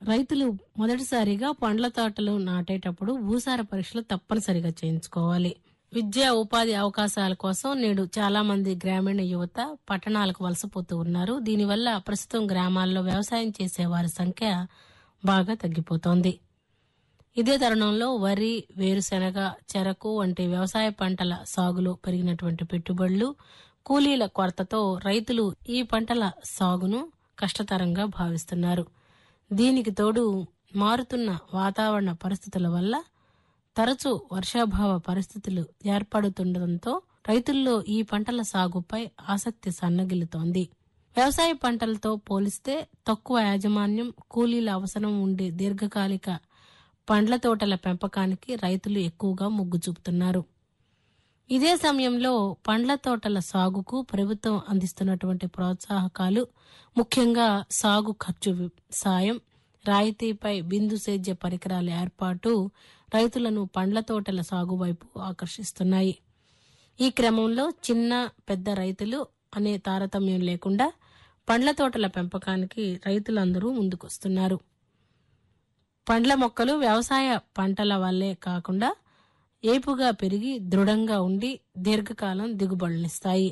రైతులు మొదటిసారిగా పండ్ల తోటలు నాటేటప్పుడు భూసార పరీక్షలు తప్పనిసరిగా చేయించుకోవాలి విద్యా ఉపాధి అవకాశాల కోసం నేడు చాలా మంది గ్రామీణ యువత పట్టణాలకు వలసపోతూ ఉన్నారు దీనివల్ల ప్రస్తుతం గ్రామాల్లో వ్యవసాయం చేసే వారి సంఖ్య బాగా తగ్గిపోతోంది ఇదే తరుణంలో వరి వేరుశెనగ చెరకు వంటి వ్యవసాయ పంటల సాగులో పెరిగినటువంటి పెట్టుబడులు కూలీల కొరతతో రైతులు ఈ పంటల సాగును కష్టతరంగా భావిస్తున్నారు దీనికి తోడు మారుతున్న వాతావరణ పరిస్థితుల వల్ల తరచూ వర్షాభావ పరిస్థితులు ఏర్పడుతుండటంతో రైతుల్లో ఈ పంటల సాగుపై ఆసక్తి సన్నగిల్లుతోంది వ్యవసాయ పంటలతో పోలిస్తే తక్కువ యాజమాన్యం కూలీల అవసరం ఉండే దీర్ఘకాలిక పండ్ల తోటల పెంపకానికి రైతులు ఎక్కువగా మొగ్గు చూపుతున్నారు ఇదే సమయంలో పండ్ల తోటల సాగుకు ప్రభుత్వం అందిస్తున్నటువంటి ప్రోత్సాహకాలు ముఖ్యంగా సాగు ఖర్చు వి- సాయం రాయితీపై బిందు సేద్య పరికరాల ఏర్పాటు రైతులను పండ్ల తోటల సాగు వైపు ఆకర్షిస్తున్నాయి ఈ క్రమంలో చిన్న పెద్ద రైతులు అనే తారతమ్యం లేకుండా పండ్ల తోటల పెంపకానికి రైతులందరూ ముందుకొస్తున్నారు పండ్ల మొక్కలు వ్యవసాయ పంటల వల్లే కాకుండా ఏపుగా పెరిగి దృఢంగా ఉండి దీర్ఘకాలం దిగుబడునిస్తాయి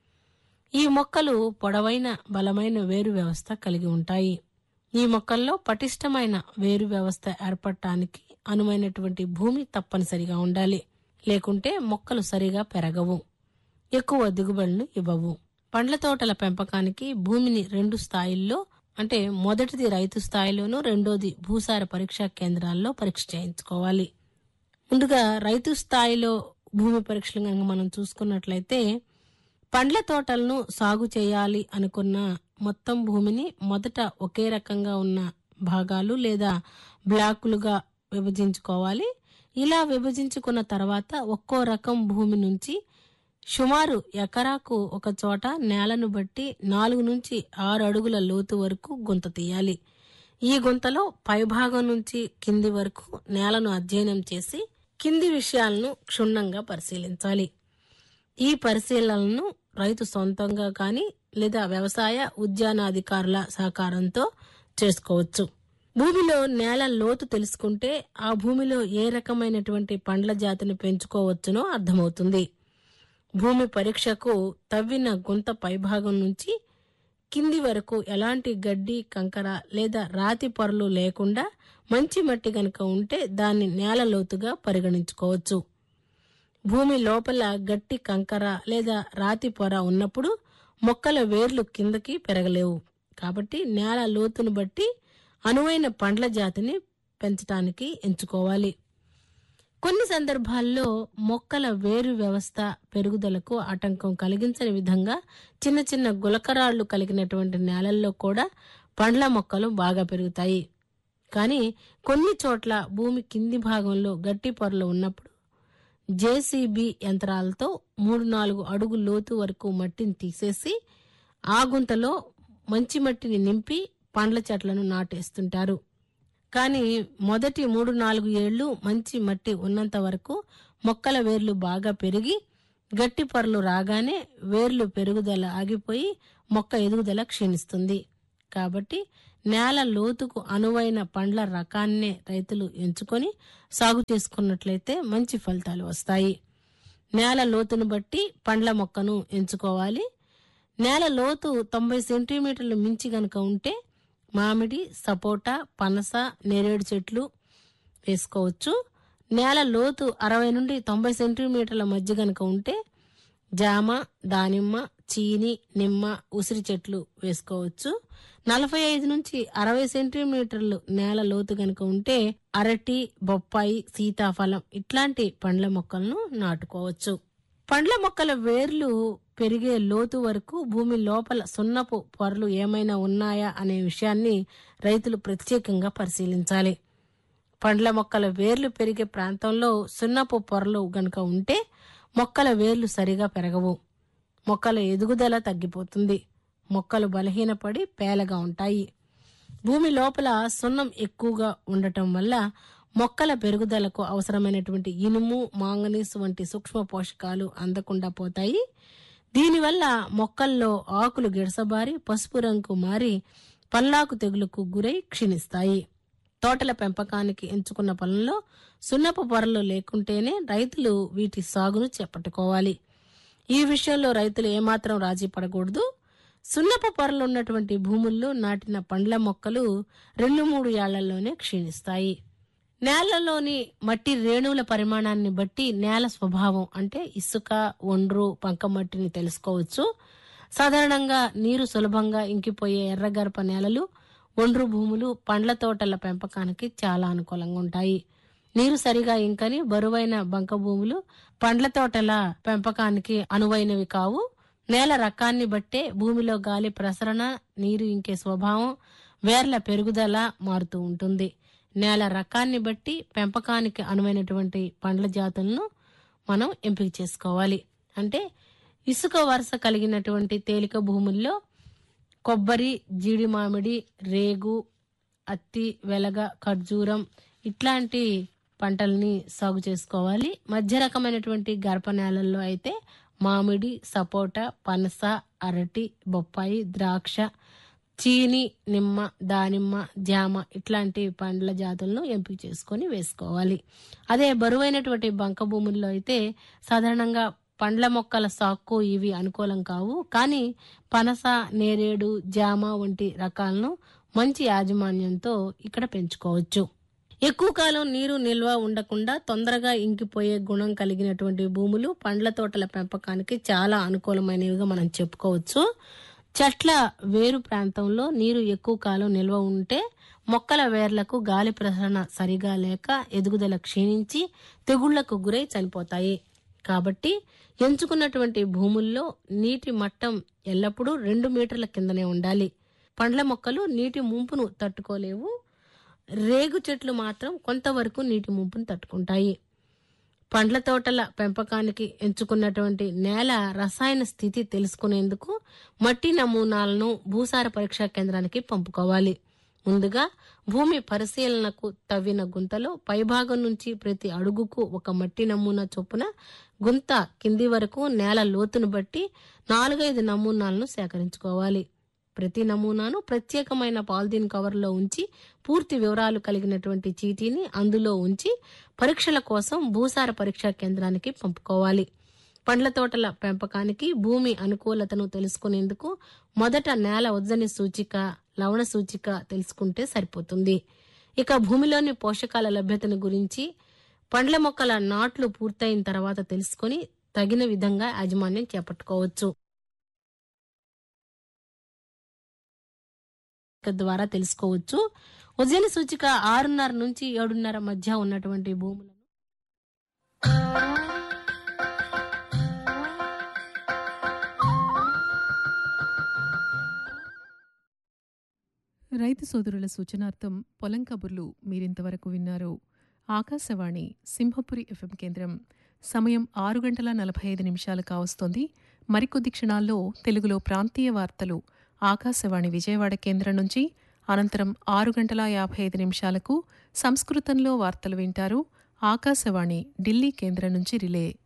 ఈ మొక్కలు పొడవైన బలమైన వేరు వ్యవస్థ కలిగి ఉంటాయి ఈ మొక్కల్లో పటిష్టమైన వేరు వ్యవస్థ ఏర్పడటానికి అనువైనటువంటి భూమి తప్పనిసరిగా ఉండాలి లేకుంటే మొక్కలు సరిగా పెరగవు ఎక్కువ దిగుబడులను ఇవ్వవు పండ్ల తోటల పెంపకానికి భూమిని రెండు స్థాయిల్లో అంటే మొదటిది రైతు స్థాయిలోను రెండోది భూసార పరీక్షా కేంద్రాల్లో పరీక్ష చేయించుకోవాలి ముందుగా రైతు స్థాయిలో భూమి పరీక్షలు కనుక మనం చూసుకున్నట్లయితే పండ్ల తోటలను సాగు చేయాలి అనుకున్న మొత్తం భూమిని మొదట ఒకే రకంగా ఉన్న భాగాలు లేదా బ్లాకులుగా విభజించుకోవాలి ఇలా విభజించుకున్న తర్వాత ఒక్కో రకం భూమి నుంచి సుమారు ఎకరాకు ఒక చోట నేలను బట్టి నాలుగు నుంచి ఆరు అడుగుల లోతు వరకు గుంత తీయాలి ఈ గుంతలో పైభాగం నుంచి కింది వరకు నేలను అధ్యయనం చేసి కింది విషయాలను క్షుణ్ణంగా పరిశీలించాలి ఈ పరిశీలనలను రైతు సొంతంగా కానీ లేదా వ్యవసాయ ఉద్యానాధికారుల సహకారంతో చేసుకోవచ్చు భూమిలో నేల లోతు తెలుసుకుంటే ఆ భూమిలో ఏ రకమైనటువంటి పండ్ల జాతిని పెంచుకోవచ్చునో అర్థమవుతుంది భూమి పరీక్షకు తవ్విన గుంత పైభాగం నుంచి కింది వరకు ఎలాంటి గడ్డి కంకర లేదా రాతి పొరలు లేకుండా మంచి మట్టి గనుక ఉంటే దాన్ని నేల లోతుగా పరిగణించుకోవచ్చు భూమి లోపల గట్టి కంకర లేదా రాతి పొర ఉన్నప్పుడు మొక్కల వేర్లు కిందకి పెరగలేవు కాబట్టి నేల లోతును బట్టి అనువైన పండ్ల జాతిని పెంచడానికి ఎంచుకోవాలి కొన్ని సందర్భాల్లో మొక్కల వేరు వ్యవస్థ పెరుగుదలకు ఆటంకం కలిగించని విధంగా చిన్న చిన్న గులకరాళ్లు కలిగినటువంటి నేలల్లో కూడా పండ్ల మొక్కలు బాగా పెరుగుతాయి కానీ కొన్ని చోట్ల భూమి కింది భాగంలో గట్టి పొరలు ఉన్నప్పుడు జేసీబీ యంత్రాలతో మూడు నాలుగు అడుగు లోతు వరకు మట్టిని తీసేసి ఆ గుంతలో మంచి మట్టిని నింపి పండ్ల చెట్లను నాటేస్తుంటారు కానీ మొదటి మూడు నాలుగు ఏళ్లు మంచి మట్టి ఉన్నంత వరకు మొక్కల వేర్లు బాగా పెరిగి గట్టి పొరలు రాగానే వేర్లు పెరుగుదల ఆగిపోయి మొక్క ఎదుగుదల క్షీణిస్తుంది కాబట్టి నేల లోతుకు అనువైన పండ్ల రకాన్నే రైతులు ఎంచుకొని సాగు చేసుకున్నట్లయితే మంచి ఫలితాలు వస్తాయి నేల లోతును బట్టి పండ్ల మొక్కను ఎంచుకోవాలి నేల లోతు తొంభై సెంటీమీటర్లు మించి గనుక ఉంటే మామిడి సపోటా పనస నేరేడు చెట్లు వేసుకోవచ్చు నేల లోతు అరవై నుండి తొంభై సెంటీమీటర్ల మధ్య గనుక ఉంటే జామ దానిమ్మ చీని నిమ్మ ఉసిరి చెట్లు వేసుకోవచ్చు నలభై ఐదు నుంచి అరవై సెంటీమీటర్లు నేల లోతు గనుక ఉంటే అరటి బొప్పాయి సీతాఫలం ఇట్లాంటి పండ్ల మొక్కలను నాటుకోవచ్చు పండ్ల మొక్కల వేర్లు పెరిగే లోతు వరకు భూమి లోపల సున్నపు పొరలు ఏమైనా ఉన్నాయా అనే విషయాన్ని రైతులు ప్రత్యేకంగా పరిశీలించాలి పండ్ల మొక్కల వేర్లు పెరిగే ప్రాంతంలో సున్నపు పొరలు గనుక ఉంటే మొక్కల వేర్లు సరిగా పెరగవు మొక్కల ఎదుగుదల తగ్గిపోతుంది మొక్కలు బలహీనపడి పేలగా ఉంటాయి భూమి లోపల సున్నం ఎక్కువగా ఉండటం వల్ల మొక్కల పెరుగుదలకు అవసరమైనటువంటి ఇనుము మాంగనీస్ వంటి సూక్ష్మ పోషకాలు అందకుండా పోతాయి దీనివల్ల మొక్కల్లో ఆకులు గిడసబారి పసుపు రంగు మారి పల్లాకు తెగులుకు గురై క్షీణిస్తాయి తోటల పెంపకానికి ఎంచుకున్న పొలంలో సున్నపు పొరలు లేకుంటేనే రైతులు వీటి సాగును చేపట్టుకోవాలి ఈ విషయంలో రైతులు ఏమాత్రం రాజీ పడకూడదు సున్నపు పొరలు ఉన్నటువంటి భూముల్లో నాటిన పండ్ల మొక్కలు రెండు మూడు ఏళ్లలోనే క్షీణిస్తాయి నేలలోని మట్టి రేణువుల పరిమాణాన్ని బట్టి నేల స్వభావం అంటే ఇసుక ఒండ్రు పంకమట్టిని తెలుసుకోవచ్చు సాధారణంగా నీరు సులభంగా ఇంకిపోయే ఎర్రగరప నేలలు ఒండ్రు భూములు పండ్ల తోటల పెంపకానికి చాలా అనుకూలంగా ఉంటాయి నీరు సరిగా ఇంకని బరువైన బంక భూములు పండ్ల తోటల పెంపకానికి అనువైనవి కావు నేల రకాన్ని బట్టే భూమిలో గాలి ప్రసరణ నీరు ఇంకే స్వభావం వేర్ల పెరుగుదల మారుతూ ఉంటుంది నేల రకాన్ని బట్టి పెంపకానికి అనువైనటువంటి పండ్ల జాతులను మనం ఎంపిక చేసుకోవాలి అంటే ఇసుక వరుస కలిగినటువంటి తేలిక భూముల్లో కొబ్బరి జీడి మామిడి రేగు అత్తి వెలగ ఖర్జూరం ఇట్లాంటి పంటల్ని సాగు చేసుకోవాలి మధ్య రకమైనటువంటి గర్భ నేలల్లో అయితే మామిడి సపోటా పనస అరటి బొప్పాయి ద్రాక్ష చీని నిమ్మ దానిమ్మ జామ ఇట్లాంటి పండ్ల జాతులను ఎంపిక చేసుకొని వేసుకోవాలి అదే బరువైనటువంటి బంక భూముల్లో అయితే సాధారణంగా పండ్ల మొక్కల సాక్కు ఇవి అనుకూలం కావు కానీ పనస నేరేడు జామ వంటి రకాలను మంచి యాజమాన్యంతో ఇక్కడ పెంచుకోవచ్చు ఎక్కువ కాలం నీరు నిల్వ ఉండకుండా తొందరగా ఇంకిపోయే గుణం కలిగినటువంటి భూములు పండ్ల తోటల పెంపకానికి చాలా అనుకూలమైనవిగా మనం చెప్పుకోవచ్చు చెట్ల వేరు ప్రాంతంలో నీరు ఎక్కువ కాలం నిల్వ ఉంటే మొక్కల వేర్లకు గాలి ప్రసరణ సరిగా లేక ఎదుగుదల క్షీణించి తెగుళ్లకు గురై చనిపోతాయి కాబట్టి ఎంచుకున్నటువంటి భూముల్లో నీటి మట్టం ఎల్లప్పుడూ రెండు మీటర్ల కిందనే ఉండాలి పండ్ల మొక్కలు నీటి ముంపును తట్టుకోలేవు రేగు చెట్లు మాత్రం కొంతవరకు నీటి ముంపును తట్టుకుంటాయి పండ్ల తోటల పెంపకానికి ఎంచుకున్నటువంటి నేల రసాయన స్థితి తెలుసుకునేందుకు మట్టి నమూనాలను భూసార పరీక్షా కేంద్రానికి పంపుకోవాలి ముందుగా భూమి పరిశీలనకు తవ్విన గుంతలో పైభాగం నుంచి ప్రతి అడుగుకు ఒక మట్టి నమూనా చొప్పున గుంత కింది వరకు నేల లోతును బట్టి నాలుగైదు నమూనాలను సేకరించుకోవాలి ప్రతి నమూనాను ప్రత్యేకమైన పాలిథీన్ కవర్లో ఉంచి పూర్తి వివరాలు కలిగినటువంటి చీటీని అందులో ఉంచి పరీక్షల కోసం భూసార పరీక్షా కేంద్రానికి పంపుకోవాలి పండ్ల తోటల పెంపకానికి భూమి అనుకూలతను తెలుసుకునేందుకు మొదట నేల ఉజ్జని సూచిక లవణ సూచిక తెలుసుకుంటే సరిపోతుంది ఇక భూమిలోని పోషకాల లభ్యతను గురించి పండ్ల మొక్కల నాట్లు పూర్తయిన తర్వాత తెలుసుకొని తగిన విధంగా యాజమాన్యం చేపట్టుకోవచ్చు ద్వారా తెలుసుకోవచ్చు ఉదయన సూచిక ఆరున్నర నుంచి ఏడున్నర మధ్య ఉన్నటువంటి భూములను రైతు సోదరుల సూచనార్థం పొలం కబుర్లు మీరింతవరకు విన్నారు ఆకాశవాణి సింహపురి ఎఫ్ఎం కేంద్రం సమయం ఆరు గంటల నలభై ఐదు నిమిషాలు కావస్తోంది మరికొద్ది క్షణాల్లో తెలుగులో ప్రాంతీయ వార్తలు ఆకాశవాణి విజయవాడ కేంద్రం నుంచి అనంతరం ఆరు గంటల యాభై ఐదు నిమిషాలకు సంస్కృతంలో వార్తలు వింటారు ఆకాశవాణి ఢిల్లీ కేంద్రం నుంచి రిలే